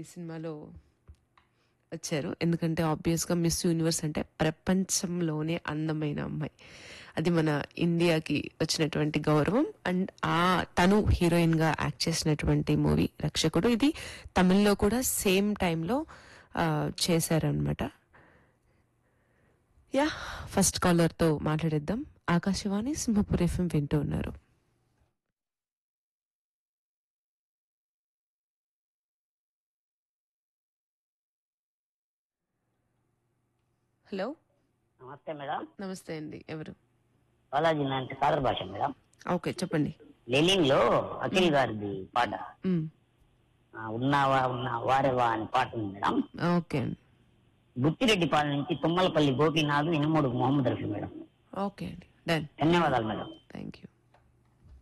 ఈ సినిమాలో వచ్చారు ఎందుకంటే ఆబ్వియస్గా మిస్ యూనివర్స్ అంటే ప్రపంచంలోనే అందమైన అమ్మాయి అది మన ఇండియాకి వచ్చినటువంటి గౌరవం అండ్ ఆ తను హీరోయిన్ గా యాక్ట్ చేసినటువంటి మూవీ రక్షకుడు ఇది తమిళ్లో కూడా సేమ్ టైంలో చేశారనమాట యా ఫస్ట్ కాలర్ తో మాట్లాడేద్దాం ఆకాశవాణి సింహపూర్ ఎఫ్ఎం వింటూ ఉన్నారు హలో నమస్తే మేడం నమస్తే అండి ఎవరు బాలాజీ అంటే సాగర్ భాష మేడం ఓకే చెప్పండి లెలింగ్ లో అఖిల్ గారిది పాట మ్, ఆ, ఉన్నావా ఉన్నా వారేవా అని పాట ఉంది మేడం ఓకే అండి గుత్తిరెడ్డిపాలెం నుంచి తుమ్మలపల్లి గోపీనాథ్ ఇనుమూడు మొహమ్మద్ రఫీ మేడం ఓకే అండి డన్ ధన్యవాదాలు మేడం థ్యాంక్ యూ